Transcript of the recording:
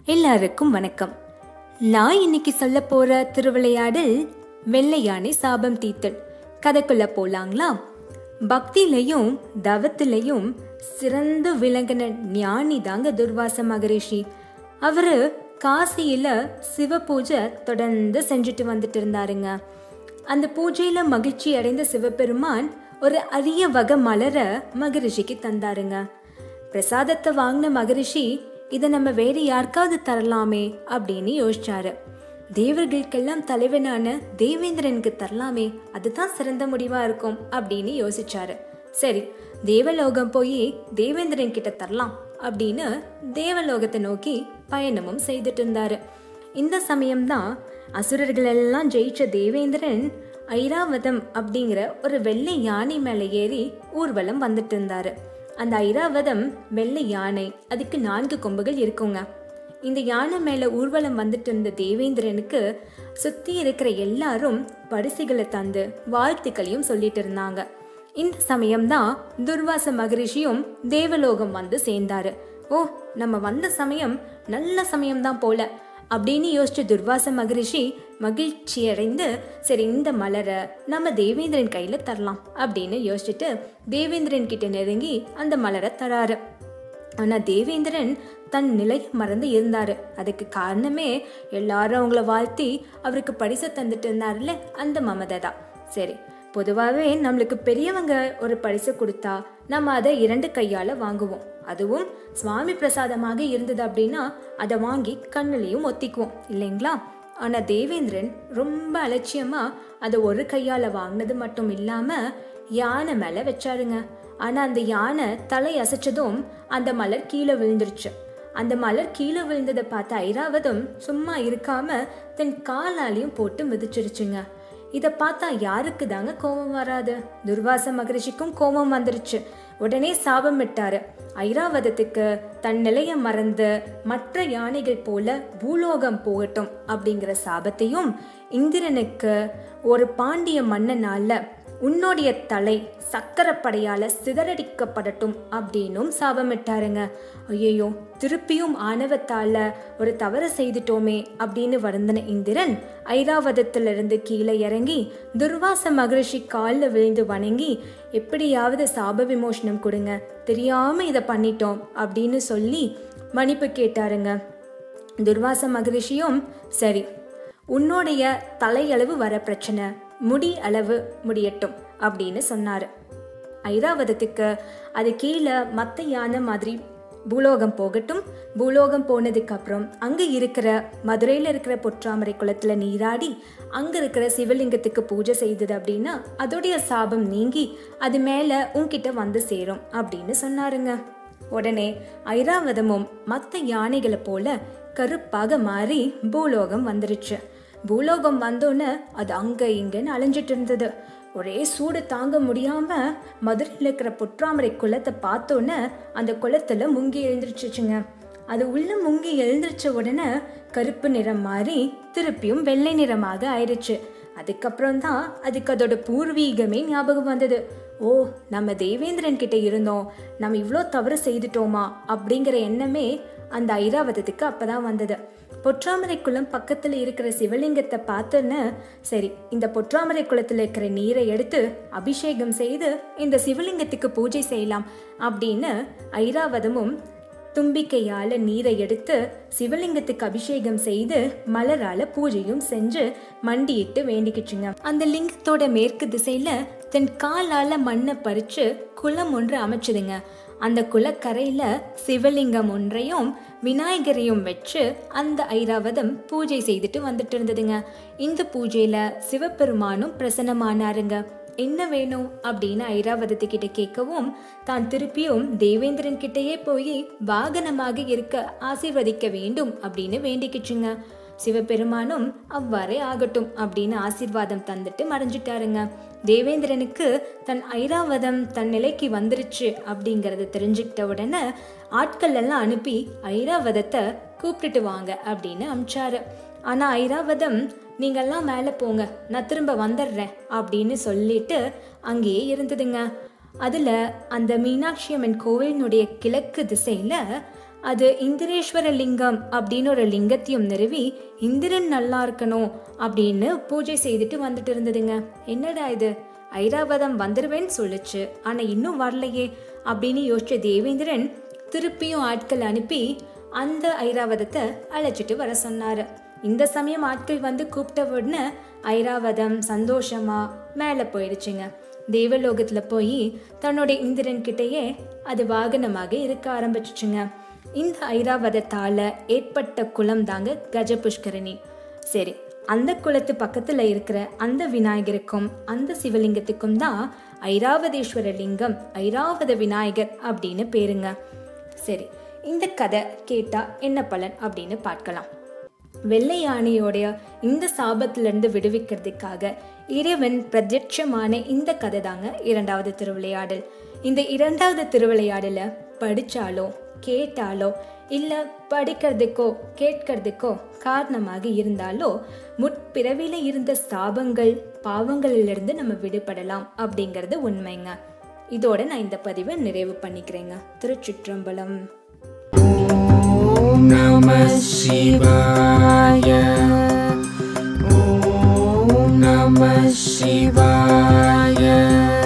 எல்லாருக்கும் வணக்கம் நான் இன்னைக்கு சொல்ல போற திருவிளையாடல் வெள்ளை யானை சாபம் தீத்தல் கதைக்குள்ள போலாங்களா பக்திலையும் தவத்திலையும் சிறந்து விளங்கின ஞானி தாங்க துர்வாச மகரிஷி அவரு காசியில சிவ பூஜை தொடர்ந்து செஞ்சுட்டு வந்துட்டு இருந்தாருங்க அந்த பூஜையில மகிழ்ச்சி அடைந்த சிவபெருமான் ஒரு அரிய வகை மலர மகரிஷிக்கு தந்தாருங்க பிரசாதத்தை வாங்கின மகரிஷி இதை நம்ம வேற யாருக்காவது தரலாமே அப்படின்னு யோசிச்சாரு தேவர்களுக்கெல்லாம் தலைவனான தேவேந்திரனுக்கு தரலாமே அதுதான் சிறந்த முடிவா இருக்கும் அப்படின்னு யோசிச்சாரு சரி தேவலோகம் போய் தேவேந்திரன் கிட்ட தரலாம் அப்படின்னு தேவலோகத்தை நோக்கி பயணமும் செய்துட்டு இருந்தாரு இந்த சமயம்தான் அசுரர்கள் எல்லாம் ஜெயிச்ச தேவேந்திரன் ஐராவதம் அப்படிங்கிற ஒரு வெள்ளை யானை மேலே ஏறி ஊர்வலம் வந்துட்டு இருந்தாரு அந்த ஐராவதம் வெள்ளை யானை அதுக்கு நான்கு கொம்புகள் இருக்குங்க இந்த யானை மேல ஊர்வலம் வந்துட்டு இருந்த தேவேந்திரனுக்கு சுத்தி இருக்கிற எல்லாரும் பரிசுகளை தந்து வாழ்த்துக்களையும் சொல்லிட்டு இருந்தாங்க இந்த சமயம்தான் துர்வாச மகரிஷியும் தேவலோகம் வந்து சேர்ந்தாரு ஓ நம்ம வந்த சமயம் நல்ல சமயம்தான் போல அப்படின்னு யோசிச்ச துர்வாச மகரிஷி மகிழ்ச்சி அடைந்து சரி இந்த மலரை நம்ம தேவேந்திரன் கையில தரலாம் அப்படின்னு யோசிச்சுட்டு தேவேந்திரன் கிட்ட நெருங்கி அந்த மலரை தராரு ஆனா தேவேந்திரன் தன் நிலை மறந்து இருந்தாரு அதுக்கு காரணமே எல்லாரும் அவங்கள வாழ்த்தி அவருக்கு பரிசு தந்துட்டு இருந்தாருல்ல அந்த மமதை தான் சரி பொதுவாகவே நம்மளுக்கு பெரியவங்க ஒரு பரிசு கொடுத்தா நம்ம அதை இரண்டு கையால வாங்குவோம் அதுவும் சுவாமி பிரசாதமாக இருந்தது அப்படின்னா அதை வாங்கி கண்ணுலையும் ஒத்திக்குவோம் இல்லைங்களா ஆனா தேவேந்திரன் ரொம்ப அலட்சியமா அதை ஒரு கையால வாங்கினது மட்டும் இல்லாம யானை மேல வச்சாருங்க ஆனா அந்த யானை தலை அசைச்சதும் அந்த மலர் கீழே விழுந்துருச்சு அந்த மலர் கீழே விழுந்ததை பார்த்த ஐராவதம் சும்மா இருக்காம தன் காலாலையும் போட்டு மிதிச்சிருச்சுங்க இதை பார்த்தா யாருக்கு தாங்க கோபம் வராது துர்வாச மகரிஷிக்கும் கோபம் வந்துருச்சு உடனே சாபம் விட்டாரு ஐராவதத்துக்கு தன் நிலைய மறந்து மற்ற யானைகள் போல பூலோகம் போகட்டும் அப்படிங்கிற சாபத்தையும் இந்திரனுக்கு ஒரு பாண்டிய மன்னனால உன்னுடைய தலை சக்கரப்படையால சிதறடிக்கப்படட்டும் அப்படின்னும் சாபமிட்டாருங்க ஐயோ திருப்பியும் ஆணவத்தால ஒரு தவறு செய்துட்டோமே அப்படின்னு வருந்தின இந்திரன் ஐராவதத்திலிருந்து கீழே இறங்கி துர்வாச மகரிஷி காலில் விழுந்து வணங்கி எப்படியாவது சாப விமோசனம் கொடுங்க தெரியாம இதை பண்ணிட்டோம் அப்படின்னு சொல்லி மன்னிப்பு கேட்டாருங்க துர்வாச மகரிஷியும் சரி உன்னுடைய தலையளவு வர பிரச்சனை முடி அளவு முடியட்டும் அப்படின்னு சொன்னாரு ஐராவதத்துக்கு அது கீழே மற்ற யானை மாதிரி பூலோகம் போகட்டும் பூலோகம் போனதுக்கு அப்புறம் அங்க இருக்கிற மதுரையில இருக்கிற பொற்றாமரை குளத்துல நீராடி அங்க இருக்கிற சிவலிங்கத்துக்கு பூஜை செய்தது அப்படின்னா அதோடைய சாபம் நீங்கி அது மேல உன்கிட்ட வந்து சேரும் அப்படின்னு சொன்னாருங்க உடனே ஐராவதமும் மற்ற யானைகளை போல கருப்பாக மாறி பூலோகம் வந்துருச்சு பூலோகம் வந்தோன்னு அது அங்க இங்கன்னு அலைஞ்சிட்டு இருந்தது ஒரே சூடு தாங்க முடியாம மதுரையில் இருக்கிற பொற்றாமரை குளத்தை பார்த்தோன்னே அந்த குளத்துல முங்கி எழுந்திருச்சுச்சுங்க அது உள்ள முங்கி எழுந்திருச்ச உடனே கருப்பு நிறம் மாறி திருப்பியும் வெள்ளை நிறமாக ஆயிடுச்சு அதுக்கப்புறம் தான் அதுக்கு அதோட பூர்வீகமே ஞாபகம் வந்தது ஓ நம்ம தேவேந்திரன் கிட்ட இருந்தோம் நம்ம இவ்வளோ தவறு செய்துட்டோமா அப்படிங்கிற எண்ணமே அந்த ஐராவதத்துக்கு அப்பதான் வந்தது பொற்றாமரை குளம் பக்கத்துல இருக்கிற சிவலிங்கத்தை பார்த்தோன்னு சரி இந்த பொற்றாமரை குளத்துல இருக்கிற நீரை எடுத்து அபிஷேகம் செய்து இந்த சிவலிங்கத்துக்கு பூஜை செய்யலாம் அப்படின்னு ஐராவதமும் தும்பிக்கையால நீரை எடுத்து சிவலிங்கத்துக்கு அபிஷேகம் செய்து மலரால பூஜையும் செஞ்சு மண்டியிட்டு வேண்டிக்கிச்சுங்க அந்த லிங்கத்தோட மேற்கு திசையில தன் காலால மண்ணை பறிச்சு குளம் ஒன்று அமைச்சுதுங்க அந்த குளக்கரையில சிவலிங்கம் ஒன்றையும் விநாயகரையும் வச்சு அந்த ஐராவதம் பூஜை செய்துட்டு வந்துட்டு இருந்ததுங்க இந்த பூஜையில சிவபெருமானும் பிரசன்னமானாருங்க என்ன வேணும் அப்படின்னு ஐராவதத்து கிட்ட கேட்கவும் தான் திருப்பியும் தேவேந்திரன் கிட்டயே போய் வாகனமாக இருக்க ஆசீர்வதிக்க வேண்டும் அப்படின்னு வேண்டிக்கிச்சுங்க சிவபெருமானும் அவ்வாறே ஆகட்டும் அப்படின்னு ஆசீர்வாதம் தந்துட்டு மறைஞ்சிட்டாருங்க தேவேந்திரனுக்கு தன் ஐராவதம் தன் நிலைக்கு வந்துருச்சு அப்படிங்கறத தெரிஞ்சுக்கிட்ட உடனே ஆட்கள் எல்லாம் அனுப்பி ஐராவதத்தை கூப்பிட்டுட்டு வாங்க அப்படின்னு அமிச்சாரு ஆனா ஐராவதம் நீங்கெல்லாம் மேலே போங்க நான் திரும்ப வந்துடுறேன் அப்படின்னு சொல்லிட்டு அங்கேயே இருந்ததுங்க அதில் அந்த மீனாட்சி அம்மன் கோவிலினுடைய கிழக்கு திசையில் அது இந்திரேஸ்வர லிங்கம் அப்படின்னு ஒரு லிங்கத்தையும் நிறுவி இந்திரன் நல்லா இருக்கணும் அப்படின்னு பூஜை செய்துட்டு வந்துட்டு இருந்ததுங்க என்னடா இது ஐராவதம் வந்துருவேன்னு சொல்லுச்சு ஆனா இன்னும் வரலையே அப்படின்னு யோசிச்ச தேவேந்திரன் திருப்பியும் ஆட்கள் அனுப்பி அந்த ஐராவதத்தை அழைச்சிட்டு வர சொன்னாரு இந்த சமயம் ஆட்கள் வந்து கூப்பிட்ட உடனே ஐராவதம் சந்தோஷமா மேலே போயிடுச்சுங்க தேவலோகத்துல போய் தன்னோட இந்திரன் கிட்டேயே அது வாகனமாக இருக்க ஆரம்பிச்சுச்சுங்க இந்த ஐராவதத்தால ஏற்பட்ட குளம் தாங்க கஜ புஷ்கரணி சரி அந்த குளத்து பக்கத்துல இருக்கிற அந்த விநாயகருக்கும் அந்த சிவலிங்கத்துக்கும் தான் ஐராவதேஸ்வர லிங்கம் ஐராவத விநாயகர் அப்படின்னு பேருங்க சரி இந்த கதை கேட்டா என்ன பலன் அப்படின்னு பார்க்கலாம் வெள்ளை யானையோடைய இந்த சாபத்திலிருந்து விடுவிக்கிறதுக்காக இறைவன் பிரத்யட்சமான இந்த கதை தாங்க இரண்டாவது திருவிளையாடல் இந்த இரண்டாவது திருவிளையாடல படிச்சாலோ கேட்டாலோ இல்ல படிக்கிறதுக்கோ கேட்கறதுக்கோ காரணமாக இருந்தாலோ முற்பிறவில இருந்த சாபங்கள் பாவங்களிலிருந்து நம்ம விடுபடலாம் அப்படிங்கிறது உண்மைங்க இதோட நான் இந்த பதிவை நிறைவு பண்ணிக்கிறேங்க திருச்சிற்றம்பலம் ॐ नमः शिवाय ॐ नमः शिवाय